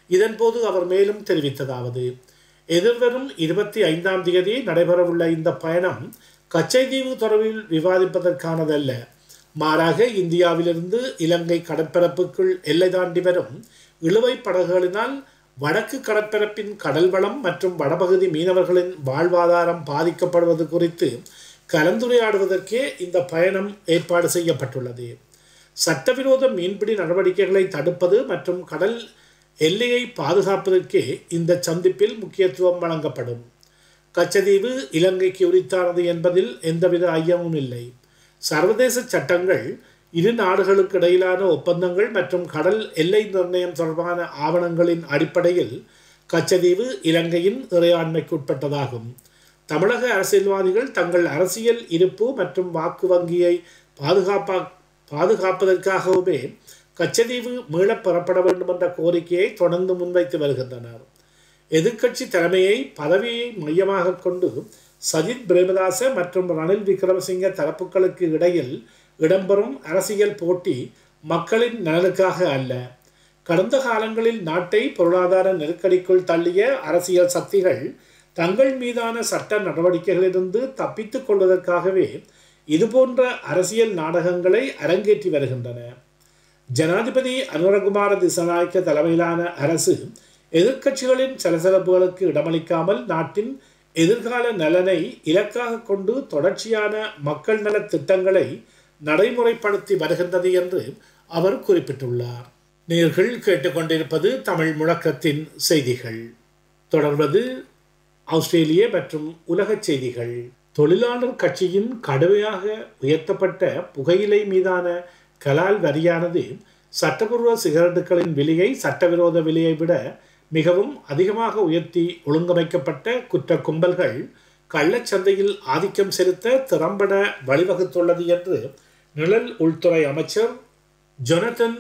இதன்போது அவர் மேலும் தெரிவித்ததாவது எதிர்வரும் இருபத்தி ஐந்தாம் தேதி நடைபெறவுள்ள இந்த பயணம் கச்சைதீவு தொடர்பில் விவாதிப்பதற்கானதல்ல மாறாக இந்தியாவிலிருந்து இலங்கை கடற்பரப்புக்குள் எல்லை தாண்டி வரும் இழுவை படகுகளினால் வடக்கு கடற்பரப்பின் கடல் வளம் மற்றும் வடபகுதி மீனவர்களின் வாழ்வாதாரம் பாதிக்கப்படுவது குறித்து கலந்துரையாடுவதற்கே இந்த பயணம் ஏற்பாடு செய்யப்பட்டுள்ளது சட்டவிரோத மீன்பிடி நடவடிக்கைகளை தடுப்பது மற்றும் கடல் எல்லையை பாதுகாப்பதற்கே இந்த சந்திப்பில் முக்கியத்துவம் வழங்கப்படும் கச்சதீவு இலங்கைக்கு உரித்தானது என்பதில் எந்தவித ஐயமும் இல்லை சர்வதேச சட்டங்கள் இரு நாடுகளுக்கு இடையிலான ஒப்பந்தங்கள் மற்றும் கடல் எல்லை நிர்ணயம் தொடர்பான ஆவணங்களின் அடிப்படையில் கச்சதீவு இலங்கையின் இறையாண்மைக்குட்பட்டதாகும் தமிழக அரசியல்வாதிகள் தங்கள் அரசியல் இருப்பு மற்றும் வாக்கு வங்கியை பாதுகாப்பா பாதுகாப்பதற்காகவுமே கச்சதீவு மீளப் பெறப்பட வேண்டும் என்ற கோரிக்கையை தொடர்ந்து முன்வைத்து வருகின்றனர் எதிர்க்கட்சி தலைமையை பதவியை மையமாக கொண்டு சஜித் பிரேமதாச மற்றும் ரணில் விக்ரமசிங்க தரப்புகளுக்கு இடையில் இடம்பெறும் அரசியல் போட்டி மக்களின் நலனுக்காக அல்ல கடந்த காலங்களில் நாட்டை பொருளாதார நெருக்கடிக்குள் தள்ளிய அரசியல் சக்திகள் தங்கள் மீதான சட்ட நடவடிக்கைகளிலிருந்து தப்பித்துக் கொள்வதற்காகவே இதுபோன்ற அரசியல் நாடகங்களை அரங்கேற்றி வருகின்றன ஜனாதிபதி அனுரகுமார திசநாயக்க தலைமையிலான அரசு எதிர்க்கட்சிகளின் சலசலப்புகளுக்கு இடமளிக்காமல் நாட்டின் எதிர்கால நலனை இலக்காக கொண்டு தொடர்ச்சியான மக்கள் நல திட்டங்களை நடைமுறைப்படுத்தி வருகின்றது என்று அவர் குறிப்பிட்டுள்ளார் நேர்கள் கேட்டுக்கொண்டிருப்பது தமிழ் முழக்கத்தின் செய்திகள் தொடர்வது ஆஸ்திரேலிய மற்றும் உலகச் செய்திகள் தொழிலாளர் கட்சியின் கடுமையாக உயர்த்தப்பட்ட புகையிலை மீதான கலால் வரியானது சட்டப்பூர்வ சிகரெட்டுகளின் விலையை சட்டவிரோத விலையை விட மிகவும் அதிகமாக உயர்த்தி ஒழுங்கமைக்கப்பட்ட குற்ற கும்பல்கள் கள்ளச்சந்தையில் ஆதிக்கம் செலுத்த திறம்பட வழிவகுத்துள்ளது என்று நிழல் உள்துறை அமைச்சர் ஜொனத்தன்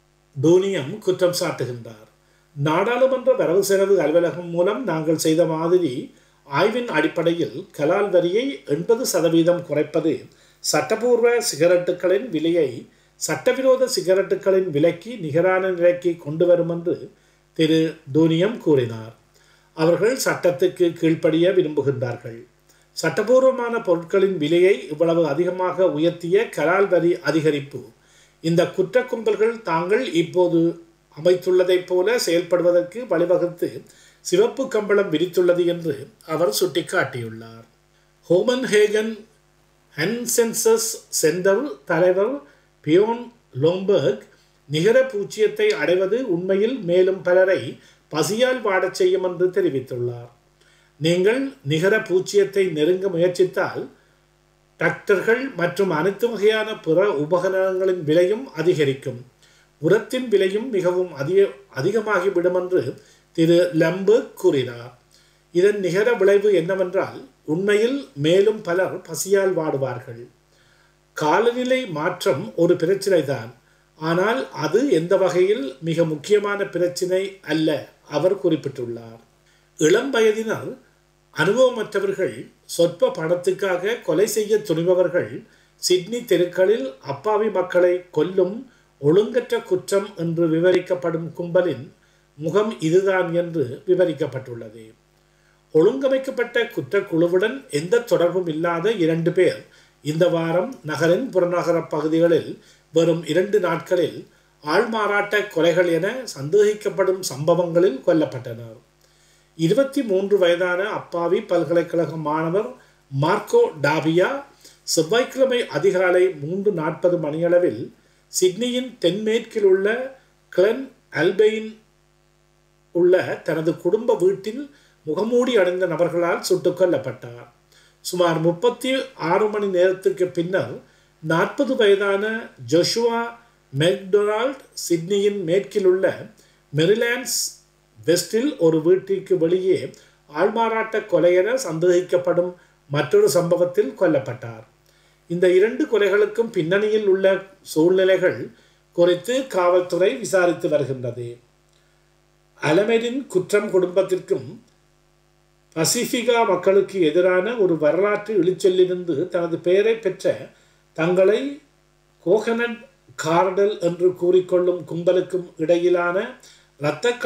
டூனியம் குற்றம் சாட்டுகின்றார் நாடாளுமன்ற வரவு செலவு அலுவலகம் மூலம் நாங்கள் செய்த மாதிரி ஆய்வின் அடிப்படையில் கலால் வரியை எண்பது சதவீதம் குறைப்பது சட்டபூர்வ சிகரெட்டுகளின் விலையை சட்டவிரோத சிகரெட்டுகளின் விலைக்கு நிகரான நிலைக்கு கொண்டு வரும் என்று திரு டூனியம் கூறினார் அவர்கள் சட்டத்துக்கு கீழ்ப்படிய விரும்புகின்றார்கள் சட்டபூர்வமான பொருட்களின் விலையை இவ்வளவு அதிகமாக உயர்த்திய கலால் வரி அதிகரிப்பு இந்த குற்ற கும்பல்கள் தாங்கள் இப்போது அமைத்துள்ளதைப் போல செயல்படுவதற்கு வழிவகுத்து சிவப்பு கம்பளம் விரித்துள்ளது என்று அவர் சுட்டிக்காட்டியுள்ளார் ஹோமன் ஹேகன் ஹன்சென்சஸ் சென்டர் தலைவர் பியோன் லோம்பர்க் நிகர பூச்சியத்தை அடைவது உண்மையில் மேலும் பலரை பசியால் வாடச் செய்யும் என்று தெரிவித்துள்ளார் நீங்கள் நிகர பூச்சியத்தை நெருங்க முயற்சித்தால் டிராக்டர்கள் மற்றும் அனைத்து வகையான பிற உபகரணங்களின் விலையும் அதிகரிக்கும் உரத்தின் விலையும் மிகவும் அதிக அதிகமாகிவிடும் என்று திரு லம்பர்க் கூறினார் இதன் நிகர விளைவு என்னவென்றால் உண்மையில் மேலும் பலர் பசியால் வாடுவார்கள் காலநிலை மாற்றம் ஒரு பிரச்சினை தான் ஆனால் அது எந்த வகையில் மிக முக்கியமான பிரச்சினை அல்ல அவர் குறிப்பிட்டுள்ளார் இளம் வயதினர் அனுபவமற்றவர்கள் சொற்ப பணத்துக்காக கொலை செய்ய துணிபவர்கள் சிட்னி தெருக்களில் அப்பாவி மக்களை கொல்லும் ஒழுங்கற்ற குற்றம் என்று விவரிக்கப்படும் கும்பலின் முகம் இதுதான் என்று விவரிக்கப்பட்டுள்ளது ஒழுங்கமைக்கப்பட்ட குற்றக்குழுவுடன் எந்த தொடர்பும் இல்லாத இரண்டு பேர் இந்த வாரம் நகரின் புறநகர பகுதிகளில் வரும் இரண்டு நாட்களில் ஆள்மாறாட்ட கொலைகள் என சந்தேகிக்கப்படும் சம்பவங்களில் கொல்லப்பட்டனர் இருபத்தி மூன்று வயதான அப்பாவி பல்கலைக்கழக மாணவர் மார்க்கோ டாபியா செவ்வாய்க்கிழமை அதிகாலை மூன்று நாற்பது மணியளவில் சிட்னியின் தென்மேற்கில் உள்ள கிளன் அல்பெயின் உள்ள தனது குடும்ப வீட்டில் முகமூடி அடைந்த நபர்களால் சுட்டுக் கொல்லப்பட்டார் சுமார் முப்பத்தி ஆறு மணி நேரத்திற்கு பின்னர் நாற்பது வயதான ஜொஷுவா மெக்டொனால்ட் சிட்னியின் மேற்கில் உள்ள மெரிலாண்ட்ஸ் வெஸ்டில் ஒரு வீட்டிற்கு வெளியே ஆள்மாறாட்ட கொலை என சந்தேகிக்கப்படும் மற்றொரு சம்பவத்தில் கொல்லப்பட்டார் இந்த இரண்டு கொலைகளுக்கும் பின்னணியில் உள்ள சூழ்நிலைகள் குறித்து காவல்துறை விசாரித்து வருகின்றது அலமெரின் குற்றம் குடும்பத்திற்கும் பசிபிகா மக்களுக்கு எதிரான ஒரு வரலாற்று இழிச்சொல்லிருந்து தனது பெயரை பெற்ற தங்களை கோகனட் கார்டல் என்று கூறிக்கொள்ளும் கும்பலுக்கும் இடையிலான இரத்த